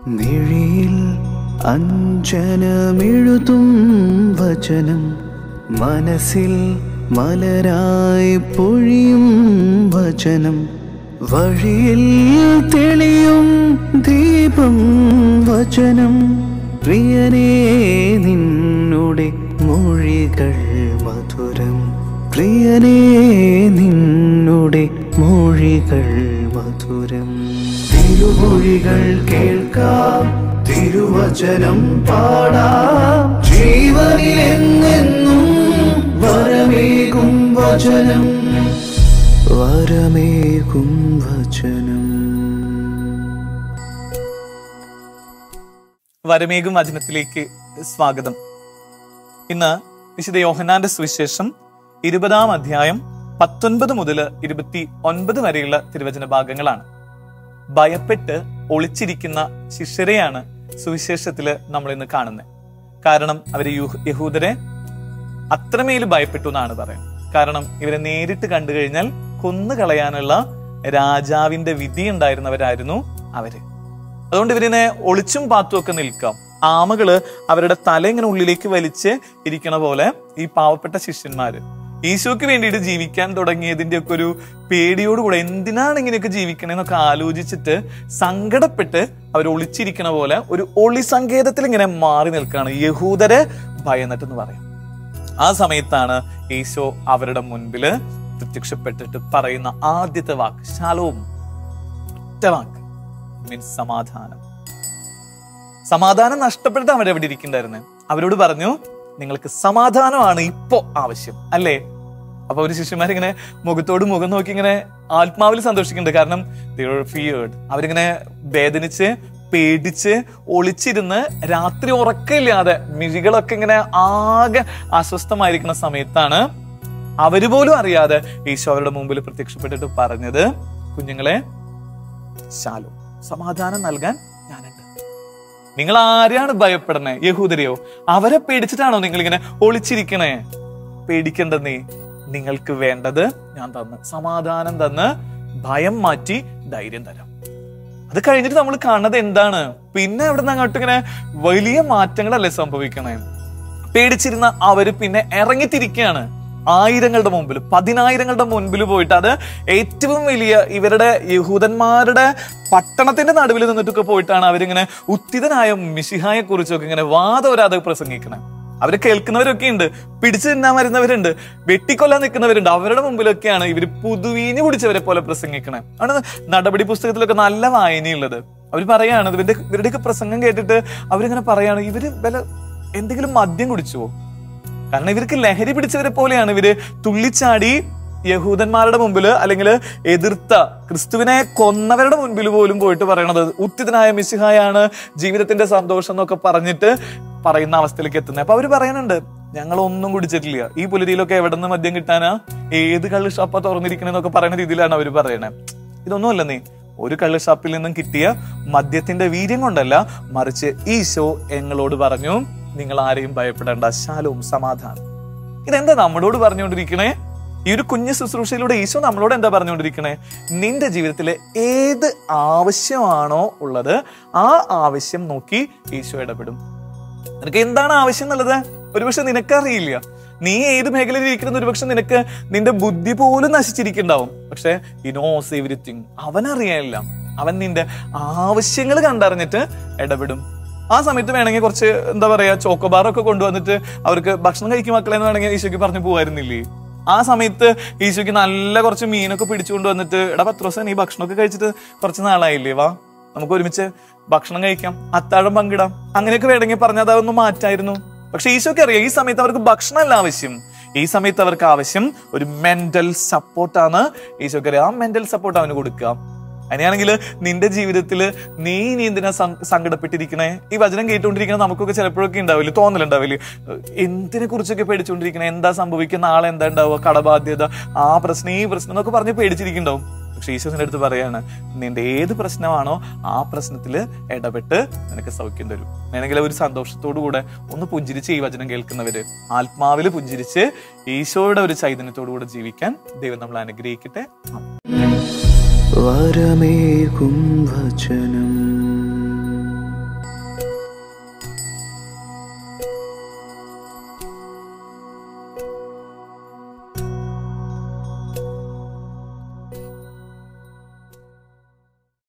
മിഴിയിൽ അഞ്ജനമെഴുതും വചനം മനസ്സിൽ മലരായി പൊഴിയും വചനം വഴിയിൽ തെളിയും ദീപം വചനം പ്രിയനേ നിന്നുടെ മൊഴികൾ മധുരം പ്രിയനേ നിന്നുടെ മൊഴികൾ മധുരം തിരുമൊഴികൾ കേൾക്കാം തിരുവചനം പാടാം ജീവനിലെങ്ങെന്നും വരമേകും വചനം വരമേകും വചനം വരമേകും വചനത്തിലേക്ക് സ്വാഗതം ഇന്ന് വിശുദ്ധ യോഹന്നാന്റെ സുവിശേഷം ഇരുപതാം അധ്യായം പത്തൊൻപത് മുതൽ ഇരുപത്തി ഒൻപത് വരെയുള്ള തിരുവചന ഭാഗങ്ങളാണ് ഭയപ്പെട്ട് ഒളിച്ചിരിക്കുന്ന ശിഷ്യരെയാണ് സുവിശേഷത്തില് നമ്മൾ ഇന്ന് കാണുന്നത് കാരണം അവര് യഹൂ- യഹൂദരെ അത്രമേൽ ഭയപ്പെട്ടു എന്നാണ് പറയുന്നത് കാരണം ഇവരെ നേരിട്ട് കണ്ടു കഴിഞ്ഞാൽ കൊന്നുകളയാനുള്ള രാജാവിന്റെ വിധി ഉണ്ടായിരുന്നവരായിരുന്നു അവര് അതുകൊണ്ട് ഇവരിനെ ഒളിച്ചും പാത്തും ഒക്കെ നിൽക്കാം ആമകള് അവരുടെ തല ഇങ്ങനെ ഉള്ളിലേക്ക് വലിച്ച് ഇരിക്കണ പോലെ ഈ പാവപ്പെട്ട ശിഷ്യന്മാര് ഈശോയ്ക്ക് വേണ്ടിയിട്ട് ജീവിക്കാൻ തുടങ്ങിയതിന്റെ ഒക്കെ ഒരു പേടിയോടുകൂടെ എന്തിനാണ് ഇങ്ങനെയൊക്കെ ജീവിക്കണേന്നൊക്കെ ആലോചിച്ചിട്ട് സങ്കടപ്പെട്ട് അവർ ഒളിച്ചിരിക്കണ പോലെ ഒരു ഒളി സങ്കേതത്തിൽ ഇങ്ങനെ മാറി നിൽക്കുകയാണ് യഹൂദരെ ഭയന്നിട്ടെന്ന് പറയും ആ സമയത്താണ് ഈശോ അവരുടെ മുൻപില് പ്രത്യക്ഷപ്പെട്ടിട്ട് പറയുന്ന ആദ്യത്തെ വാക്ക് ശാലോം ഒറ്റ വാക്ക് മീൻസ് സമാധാനം സമാധാനം നഷ്ടപ്പെട്ടിട്ട് അവരെ എവിടെ ഇരിക്കണ്ടായിരുന്നെ അവരോട് പറഞ്ഞു നിങ്ങൾക്ക് സമാധാനമാണ് ഇപ്പോ ആവശ്യം അല്ലേ അപ്പൊ ഒരു ശിഷ്യന്മാരിങ്ങനെ മുഖത്തോട് മുഖം നോക്കി ഇങ്ങനെ ആത്മാവിൽ സന്തോഷിക്കുന്നുണ്ട് കാരണം ഫിയേർഡ് അവരിങ്ങനെ വേദനിച്ച് പേടിച്ച് ഒളിച്ചിരുന്ന് രാത്രി ഉറക്കമില്ലാതെ മിഴികളൊക്കെ ഇങ്ങനെ ആകെ അസ്വസ്ഥമായിരിക്കുന്ന സമയത്താണ് അവര് പോലും അറിയാതെ ഈശോ അവരുടെ മുമ്പിൽ പ്രത്യക്ഷപ്പെട്ടിട്ട് പറഞ്ഞത് കുഞ്ഞുങ്ങളെ ശാലോ സമാധാനം നൽകാൻ ഞാനുണ്ട് നിങ്ങൾ ആരെയാണ് ഭയപ്പെടണേ യഹൂദരെയോ അവരെ പേടിച്ചിട്ടാണോ നിങ്ങൾ ഇങ്ങനെ ഒളിച്ചിരിക്കണേ പേടിക്കേണ്ടെന്നേ നിങ്ങൾക്ക് വേണ്ടത് ഞാൻ തന്ന് സമാധാനം തന്ന് ഭയം മാറ്റി ധൈര്യം തരാം അത് കഴിഞ്ഞിട്ട് നമ്മൾ കാണുന്നത് എന്താണ് പിന്നെ അവിടെ നിന്ന് അങ്ങോട്ട് ഇങ്ങനെ വലിയ മാറ്റങ്ങളല്ലേ സംഭവിക്കണേ പേടിച്ചിരുന്ന അവര് പിന്നെ ഇറങ്ങിത്തിരിക്കുകയാണ് ആയിരങ്ങളുടെ മുമ്പിൽ പതിനായിരങ്ങളുടെ മുൻപിൽ പോയിട്ട് അത് ഏറ്റവും വലിയ ഇവരുടെ യഹൂദന്മാരുടെ പട്ടണത്തിന്റെ നടുവിൽ നിന്നിട്ടൊക്കെ പോയിട്ടാണ് അവരിങ്ങനെ ഉത്തിതനായ മിശിഹായെ കുറിച്ചൊക്കെ ഇങ്ങനെ വാദവരാതെ പ്രസംഗിക്കണേ അവര് കേൾക്കുന്നവരൊക്കെ ഉണ്ട് പിടിച്ചു തിന്നാൻ വരുന്നവരുണ്ട് വെട്ടിക്കൊല്ലാൻ നിൽക്കുന്നവരുണ്ട് അവരുടെ മുമ്പിലൊക്കെയാണ് ഇവര് പുതുവീഞ്ഞു കുടിച്ചവരെ പോലെ പ്രസംഗിക്കണേ ആണ് നടപടി പുസ്തകത്തിലൊക്കെ നല്ല വായനയുള്ളത് അവർ പറയാണ് ഇവരുടെ ഇവരുടെയൊക്കെ പ്രസംഗം കേട്ടിട്ട് അവരിങ്ങനെ പറയാണ് ഇവര് വല്ല എന്തെങ്കിലും മദ്യം കുടിച്ചുവോ കാരണം ഇവർക്ക് ലഹരി പിടിച്ചവരെ പോലെയാണ് ഇവര് തുള്ളിച്ചാടി യഹൂദന്മാരുടെ മുമ്പിൽ അല്ലെങ്കിൽ എതിർത്ത ക്രിസ്തുവിനെ കൊന്നവരുടെ മുൻപിൽ പോലും പോയിട്ട് പറയണത് ഉത്തിതനായ മിശിഹായാണ് ജീവിതത്തിന്റെ സന്തോഷം എന്നൊക്കെ പറഞ്ഞിട്ട് പറയുന്ന അവസ്ഥയിലേക്ക് എത്തുന്നത് അപ്പൊ അവര് പറയുന്നുണ്ട് ഞങ്ങൾ ഒന്നും കുടിച്ചിട്ടില്ല ഈ പുലരിയിലൊക്കെ എവിടെ നിന്ന് മദ്യം കിട്ടാനാ ഏത് കള്ള് ഷാപ്പ തുറന്നിരിക്കണെന്നൊക്കെ പറയുന്ന രീതിയിലാണ് അവർ പറയണേ ഇതൊന്നും അല്ല നീ ഒരു കള്ള് ഷാപ്പിൽ നിന്നും കിട്ടിയ മദ്യത്തിന്റെ വീര്യം കൊണ്ടല്ല മറിച്ച് ഈശോ ഞങ്ങളോട് പറഞ്ഞു നിങ്ങൾ ആരെയും ഭയപ്പെടേണ്ട ശാലവും സമാധാനം ഇതെന്താ നമ്മളോട് പറഞ്ഞുകൊണ്ടിരിക്കണേ ഈ ഒരു കുഞ്ഞു ശുശ്രൂഷയിലൂടെ ഈശോ നമ്മളോട് എന്താ പറഞ്ഞുകൊണ്ടിരിക്കണേ നിന്റെ ജീവിതത്തിലെ ഏത് ആവശ്യമാണോ ഉള്ളത് ആ ആവശ്യം നോക്കി ഈശോ ഇടപെടും നിനക്ക് എന്താണ് ആവശ്യം എന്നുള്ളത് ഒരുപക്ഷെ നിനക്കറിയില്ല നീ ഏത് മേഖലയിൽ ഇരിക്കുന്ന ഒരുപക്ഷെ നിനക്ക് നിന്റെ ബുദ്ധി പോലും നശിച്ചിരിക്കുന്നുണ്ടാവും പക്ഷെ ഈ നോസ് എവരിത്തിങ് അവനറിയാനില്ല അവൻ നിന്റെ ആവശ്യങ്ങൾ കണ്ടറിഞ്ഞിട്ട് ഇടപെടും ആ സമയത്ത് വേണമെങ്കിൽ കുറച്ച് എന്താ പറയാ ചോക്കോബാറൊക്കെ കൊണ്ടുവന്നിട്ട് അവർക്ക് ഭക്ഷണം കഴിക്കും മക്കളെ എന്ന് വേണമെങ്കിൽ ഈശോയ്ക്ക് പറഞ്ഞു പോവായിരുന്നില്ലേ ആ സമയത്ത് ഈശോയ്ക്ക് നല്ല കുറച്ച് മീനൊക്കെ പിടിച്ചുകൊണ്ട് വന്നിട്ട് എടാ പത്രോസൻ നീ ഭക്ഷണമൊക്കെ കഴിച്ചിട്ട് കുറച്ച് നാളായില്ലേ വാ നമുക്ക് ഒരുമിച്ച് ഭക്ഷണം കഴിക്കാം അത്താഴം പങ്കിടാം അങ്ങനെയൊക്കെ വേണമെങ്കിൽ പറഞ്ഞാൽ അതൊന്ന് മാറ്റായിരുന്നു പക്ഷെ ഈശോയ്ക്ക് അറിയാം ഈ സമയത്ത് അവർക്ക് ഭക്ഷണമല്ല ആവശ്യം ഈ സമയത്ത് അവർക്ക് ആവശ്യം ഒരു മെന്റൽ സപ്പോർട്ടാണ് ഈശോയ്ക്ക് അറിയാം ആ മെന്റൽ സപ്പോർട്ട് അവന് കൊടുക്കുക അങ്ങനെയാണെങ്കിൽ നിന്റെ ജീവിതത്തിൽ നീ ഇനി എന്തിനാ സം- സങ്കടപ്പെട്ടിരിക്കണേ ഈ വചനം കേട്ടുകൊണ്ടിരിക്കണ നമുക്കൊക്കെ ചിലപ്പോഴൊക്കെ ഉണ്ടാവില്ലേ തോന്നലുണ്ടാവില്ലേ എന്തിനെ കുറിച്ചൊക്കെ പേടിച്ചുകൊണ്ടിരിക്കണേ എന്താ സംഭവിക്കുക നാളെ എന്താ ഉണ്ടാവുക കടബാധ്യത ആ പ്രശ്നം ഈ പ്രശ്നം എന്നൊക്കെ പറഞ്ഞ് പേടിച്ചിരിക്കുന്നുണ്ടാവും പക്ഷെ ഈശോസിന്റെ അടുത്ത് പറയാണ് നിന്റെ ഏത് പ്രശ്നമാണോ ആ പ്രശ്നത്തിൽ ഇടപെട്ട് നിനക്ക് സൗഖ്യം തരും വേണമെങ്കിൽ ഒരു സന്തോഷത്തോടു കൂടെ ഒന്ന് പുഞ്ചിരിച്ച് ഈ വചനം കേൾക്കുന്നവര് ആത്മാവിൽ പുഞ്ചിരിച്ച് ഈശോയുടെ ഒരു ചൈതന്യത്തോടു കൂടെ ജീവിക്കാൻ ദൈവം നമ്മൾ അനുഗ്രഹിക്കട്ടെ ആമേൻ. വരമേകും വചനം